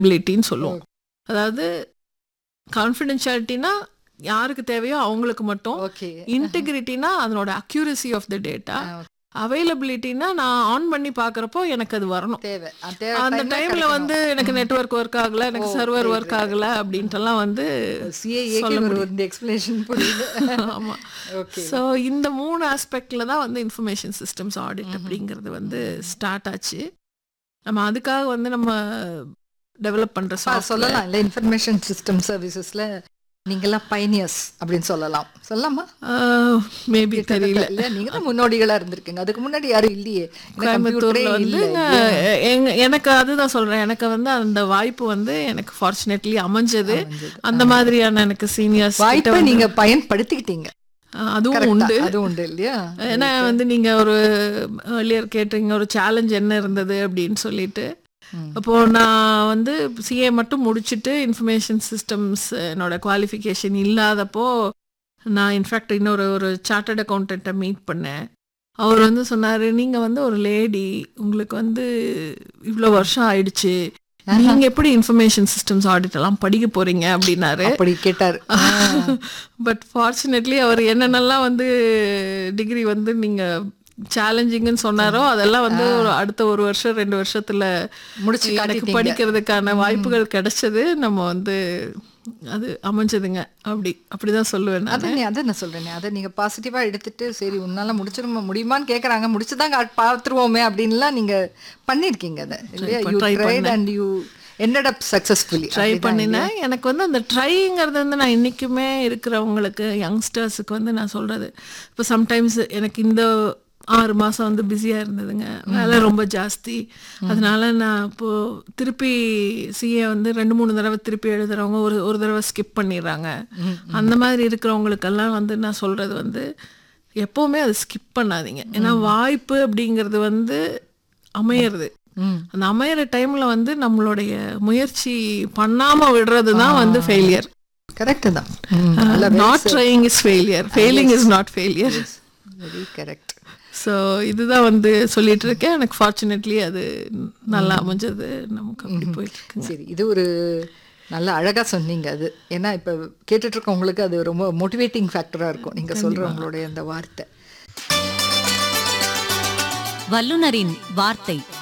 அவைலபிலிட்டின்னு சொல்லுவோம் அதாவது கான்ஃபிடென்ஷியாலிட்டினா யாருக்கு தேவையோ அவங்களுக்கு மட்டும் ஓகே இன்டெகிரிட்டினா அதனோட அக்யூரசி ஆஃப் த டேட்டா அவைலபிலிட்டினா நான் ஆன் பண்ணி பார்க்குறப்போ எனக்கு அது வரணும் தேவை அந்த தேவை அந்த timeல டைம்ல கிடைக்கணும். வந்து எனக்கு நெட்வொர்க் ஒர்க் ஆகல எனக்கு ஓ, சர்வர் புரியுது. ஒர்க் ஆகல அப்படின்ட்டுலாம் வந்து CAA சொல்ல க்கு ஒரு முடியும். இந்த எக்ஸ்பிளேஷன் புரியுது ஆமா ஓகே ஸோ இந்த மூணு ஆஸ்பெக்டில் தான் வந்து இன்ஃபர்மேஷன் சிஸ்டம்ஸ் ஆடிட் அப்படிங்கிறது வந்து ஸ்டார்ட் ஆச்சு நம்ம அதுக்காக வந்து நம்ம டெவலப் பண்ணுற சொல்லலாம் இல்ல இன்ஃபர்மேஷன் சிஸ்டம் சர்வீசஸ்ல நீங்கெல்லாம் பைனியர்ஸ் அப்படின்னு சொல்லலாம் சொல்லலாமா மேபி தெரியல இல்ல நீங்க தான் முன்னோடிகளா இருந்திருக்கீங்க அதுக்கு முன்னாடி யாரும் இல்லையே ஏன்னா கோயம்புத்தூர்ல computer ஏ வந்து இல்ல நான் எங்க- எனக்கு அதுதான் சொல்றேன் எனக்கு வந்து அந்த வாய்ப்பு வந்து எனக்கு ஃபார்ச்சுனேட்லி அமைஞ்சது அமைஞ்சது. அந்த மாதிரியான எனக்கு சீனியர்ஸ் வாய்ப்பை நீங்க பயன்படுத்திக்கிட்டீங்க அதுவும் Correct ஆ? உண்டு அது உண்டு இல்லையா ஏன்னா வந்து நீங்க ஒரு ஏர்லியர் கேட்டீங்க ஒரு சேலஞ்ச் என்ன இருந்தது அப்படின்னு சொல்லிட்டு ம். அப்போ நான் வந்து சிஏ மட்டும் முடிச்சுட்டு இன்ஃபர்மேஷன் சிஸ்டம்ஸ் என்னோட குவாலிஃபிகேஷன் இல்லாதப்போ நான் இன்ஃபேக்ட் இன்னொரு ஒரு சார்ட்டர்ட் அக்கௌண்டண்ட்டை மீட் பண்ணேன் அவர் வந்து சொன்னார் நீங்கள் வந்து ஒரு லேடி உங்களுக்கு வந்து இவ்வளோ வருஷம் ஆயிடுச்சு நீங்கள் எப்படி இன்ஃபர்மேஷன் சிஸ்டம்ஸ் ஆடிட் எல்லாம் படிக்க போறீங்க அப்படின்னாரு அப்படி கேட்டார் பட் ஃபார்ச்சுனேட்லி அவர் என்னென்னலாம் வந்து டிகிரி வந்து நீங்கள் சேலஞ்சிங்னு சொன்னாரோ அதெல்லாம் வந்து ஒரு அடுத்த ஒரு வருஷம் ரெண்டு வருஷத்துல முடிச்சு எனக்கு காட்டிட்டீங்க. படிக்கிறதுக்கான வாய்ப்புகள் கிடைச்சது நம்ம வந்து அது அமைஞ்சதுங்க அப்படி அப்படிதான் சொல்லுவேன் நான் அதை நீ அதை நான் சொல்றேன் அதை நீங்க பாசிட்டிவா எடுத்துட்டு சரி உன்னால முடிச்சிருமா முடியுமான்னு கேக்குறாங்க முடிச்சுதான் கா- பார்த்துருவோமே அப்படின்லாம் நீங்க பண்ணிருக்கீங்க அதை இல்லையா you try tried and you ended up successfully try பண்ணினேன் எனக்கு வந்து அந்த ட்ரைங்கிறது வந்து நான் இன்றைக்குமே இருக்கிறவங்களுக்கு யங்ஸ்டர்ஸுக்கு வந்து நான் சொல்கிறது இப்போ சம்டைம்ஸ் எனக்கு இந்த ஆறு மாதம் வந்து பிஸியாக இருந்ததுங்க வேலை ரொம்ப ஜாஸ்தி அதனால நான் இப்போது திருப்பி சிஏ வந்து ரெண்டு மூணு தடவை திருப்பி எழுதுறவங்க ஒரு ஒரு தடவை ஸ்கிப் பண்ணிடுறாங்க அந்த மாதிரி இருக்கிறவங்களுக்கெல்லாம் வந்து நான் சொல்கிறது வந்து எப்போவுமே அதை ஸ்கிப் பண்ணாதீங்க ஏன்னா வாய்ப்பு அப்படிங்கிறது வந்து அமையிறது ம். அந்த அமையிற டைம்ல வந்து நம்மளுடைய முயற்சி பண்ணாம விடுறது தான் வந்து ஃபெயிலியர் கரெக்ட் தான் ம், நல்ல not trying is failure failing is not failure very correct so இதுதான் வந்து சொல்லிட்டு இருக்கேன் எனக்கு ஃபார்ச்சுனேட்லி அது நல்லா அமைஞ்சது நமக்கு அப்படி போயிட்டு இருக்குங்க சரி இது ஒரு நல்ல அழகா சொன்னீங்க அது ஏன்னா இப்ப கேட்டுட்டு இருக்கவங்களுக்கு அது ரொம்ப மோட்டிவேட்டிங் ஃபேக்டரா இருக்கும் நீங்க சொல்ற உங்களுடைய அந்த வார்த்தை வல்லுனரின் வார்த்தை